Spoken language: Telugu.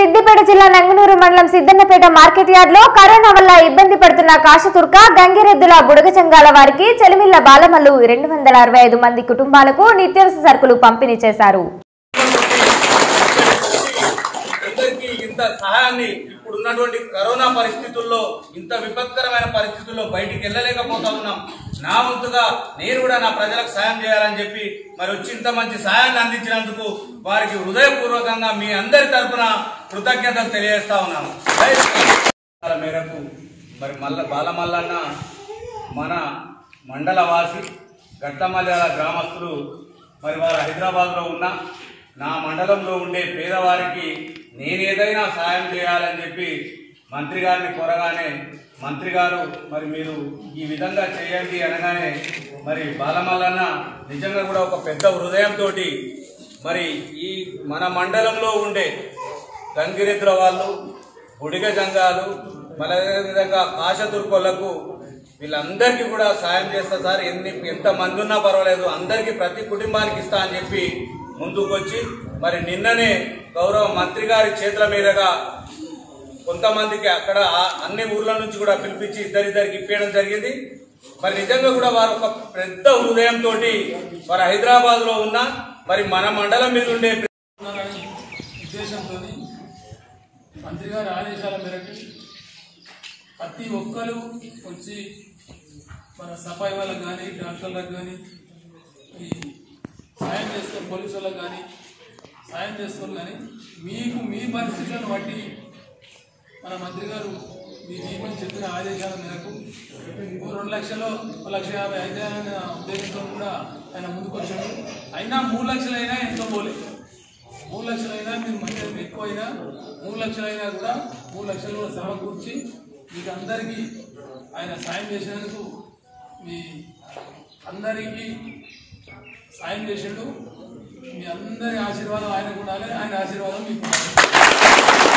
సిద్దిపేట జిల్లా నంగునూరు మండలం సిద్దన్నపేట మార్కెట్ యార్డ్ లో కరోనా వల్ల ఇబ్బంది పడుతున్న కాశతుర్క గంగిరెద్దుల బుడగ సంఘాల వారికి చెలిమిల్ల బాలమల్లు రెండు వందల అరవై ఐదు మంది కుటుంబాలకు నిత్యావసర సరుకులు పంపిణీ చేశారు అందరికీ ఇంత సహాయాన్ని ఇప్పుడు ఉన్నటువంటి కరోనా పరిస్థితుల్లో ఇంత విపత్కరమైన పరిస్థితుల్లో బయటికి వెళ్ళలేకపోతా ఉన్నాం నా వంతుగా నేను కూడా నా ప్రజలకు సాయం చేయాలని చెప్పి మరి వచ్చి ఇంత మంచి సాయాన్ని అందించినందుకు వారికి హృదయపూర్వకంగా మీ అందరి తరపున కృతజ్ఞతలు తెలియజేస్తా ఉన్నాను జై శ్రీరామ్. మేరకు మరి మల్ల బాలమల్లన్న మన మండల వాసి గట్టమల్లాల గ్రామస్తులు మరి వారు హైదరాబాద్లో ఉన్న నా మండలంలో ఉండే పేదవారికి నేను ఏదైనా సాయం చేయాలని చెప్పి మంత్రి గారిని కోరగానే మంత్రి గారు మరి మీరు ఈ విధంగా చేయండి అనగానే మరి బాలమల్లన్న నిజంగా కూడా ఒక పెద్ద హృదయంతో మరి ఈ మన మండలంలో ఉండే గంగిరెద్దుల వాళ్ళు బుడిగ జంగాలు మళ్ళీ విధంగా కాశతుర్కోళ్లకు వీళ్ళందరికీ కూడా సాయం చేస్తా సార్ ఎన్ని ఎంత మంది ఉన్నా పర్వాలేదు అందరికీ ప్రతి కుటుంబానికి ఇస్తా అని చెప్పి ముందుకొచ్చి మరి నిన్ననే గౌరవ మంత్రి గారి చేతుల మీదుగా కొంతమందికి అక్కడ ఆ- అన్ని ఊర్ల నుంచి కూడా పిలిపించి ఇద్దరిద్దరికి ఇప్పించడం జరిగింది మరి నిజంగా కూడా వారు ఒక పెద్ద హృదయంతో వారు హైదరాబాద్ లో ఉన్న మరి మన మండలం మీద ఉండే ఉన్నారని ఉద్దేశంతో మంత్రి గారి ఆదేశాల మేరకు ప్రతి ఒక్కరు వచ్చి మన సఫాయి వాళ్ళకి కానీ డాక్టర్లకు కానీ ఈ సాయం చేస్తున్న పోలీసు వాళ్ళకి కానీ సాయం చేస్తున్నారు కానీ మీకు మీ పరిస్థితులను బట్టి మన మంత్రి గారు మీ దీపం చెప్పిన ఆదేశాల మేరకు ఓ రెండు లక్షలు ఒక లక్ష యాభై అయితే అనే ఉద్దేశంతో కూడా ఆయన ముందుకు వచ్చాడు అయినా మూడు లక్షలైనా ఎంతో పోలేదు మూడు లక్షలైనా మీరు మంచి ఎక్కువ అయినా మూడు లక్షలైనా కూడా మూడు లక్షలు కూడా సమకూర్చి మీకు అందరికీ ఆయన సాయం చేసినందుకు మీ అందరికీ సాయం చేసిండు మీ అందరి ఆశీర్వాదం ఆయనకు ఉండాలి ఆయన ఆశీర్వాదం మీకు ఉండాలి